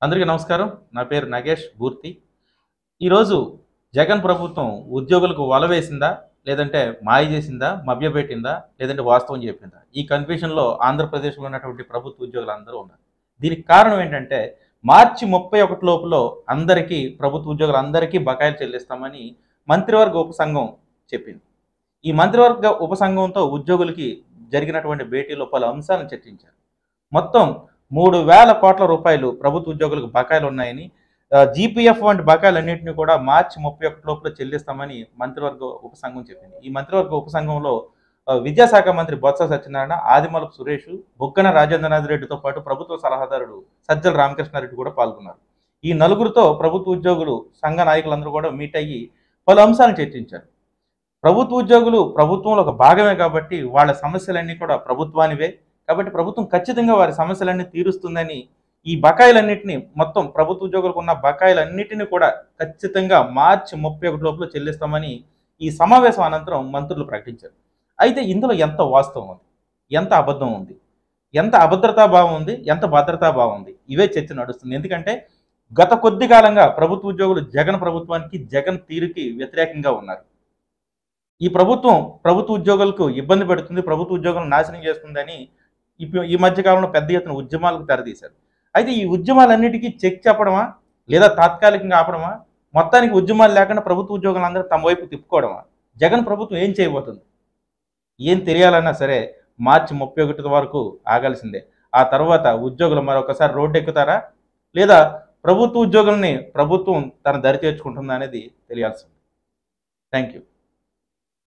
అందరికీ నమస్కారం నా పేరు నగేష్ బూర్తి ఈరోజు జగన్ ప్రభుత్వం ఉద్యోగులకు వల వేసిందా లేదంటే మాయ చేసిందా మభ్యపెట్టిందా లేదంటే వాస్తవం చెప్పిందా ఈ కన్ఫ్యూషన్లో ఆంధ్రప్రదేశ్లో ఉన్నటువంటి ప్రభుత్వ ఉద్యోగులు అందరూ ఉన్నారు దీనికి కారణం ఏంటంటే మార్చి ముప్పై ఒకటి లోపల అందరికీ ప్రభుత్వ ఉద్యోగులు అందరికీ బకాయిలు చెల్లిస్తామని మంత్రివర్గ ఉపసంఘం చెప్పింది ఈ మంత్రివర్గ ఉపసంఘంతో ఉద్యోగులకి జరిగినటువంటి భేటీలో పలు అంశాలను చర్చించారు మొత్తం మూడు వేల కోట్ల రూపాయలు ప్రభుత్వ ఉద్యోగులకు బకాయిలు ఉన్నాయని జీపీఎఫ్ వంటి బకాయిలన్నింటినీ కూడా మార్చి ముప్పై ఒకటి లోపల చెల్లిస్తామని మంత్రివర్గ ఉపసంఘం చెప్పింది ఈ మంత్రివర్గ ఉపసంఘంలో ఆ, విద్యాశాఖ మంత్రి బొత్స సత్యనారాయణ ఆదిమలపు సురేష్ బుగ్గన రాజేంద్రనాథ్ రెడ్డితో పాటు ప్రభుత్వ సలహాదారుడు సజ్జల రామకృష్ణారెడ్డి కూడా పాల్గొన్నారు ఈ నలుగురితో ప్రభుత్వ ఉద్యోగులు సంఘ నాయకులందరూ కూడా మీట్ అయ్యి పలు అంశాలను చర్చించారు ప్రభుత్వ ఉద్యోగులు ప్రభుత్వంలో ఒక భాగమే కాబట్టి వాళ్ళ సమస్యలన్నీ కూడా ప్రభుత్వానివే కాబట్టి ప్రభుత్వం ఖచ్చితంగా వారి సమస్యలన్నీ తీరుస్తుందని ఈ బకాయిలన్నింటినీ మొత్తం ప్రభుత్వ ఉద్యోగులకు ఉన్న బకాయిలన్నింటినీ కూడా ఖచ్చితంగా మార్చి ముప్పై ఒకటి లోపల చెల్లిస్తామని ఈ సమావేశం అనంతరం మంత్రులు ప్రకటించారు అయితే ఇందులో ఎంత వాస్తవం ఉంది ఎంత అబద్ధం ఉంది ఎంత అభద్రతా భావం ఉంది ఎంత భద్రతా భావం ఉంది ఇవే చర్చ నడుస్తుంది ఎందుకంటే గత కొద్ది కాలంగా ప్రభుత్వ ఉద్యోగులు జగన్ ప్రభుత్వానికి జగన్ తీరుకి వ్యతిరేకంగా ఉన్నారు ఈ ప్రభుత్వం ప్రభుత్వ ఉద్యోగులకు ఇబ్బంది పెడుతుంది ప్రభుత్వ ఉద్యోగులను నాశనం చేస్తుందని ఇప్పు- ఈ మధ్య కాలంలో పెద్ద ఎత్తున ఉద్యమాలకు తెరదీశారు అయితే ఈ ఉద్యమాలన్నిటికీ చెక్ చెప్పడమా లేదా తాత్కాలికంగా ఆపడమా మొత్తానికి ఉద్యమాలు లేకుండా ప్రభుత్వ ఉద్యోగులందరూ తమ వైపు తిప్పుకోవడమా జగన్ ప్రభుత్వం ఏం చేయబోతుంది ఏం తెలియాలన్నా సరే మార్చి ముప్పై ఒకటి వరకు ఆగాల్సిందే ఆ తర్వాత ఉద్యోగులు మరొకసారి రోడ్డు ఎక్కుతారా లేదా ప్రభుత్వ ఉద్యోగుల్ని ప్రభుత్వం తన దరి చేర్చుకుంటుందా అనేది తెలియాల్సింది థ్యాంక్ యూ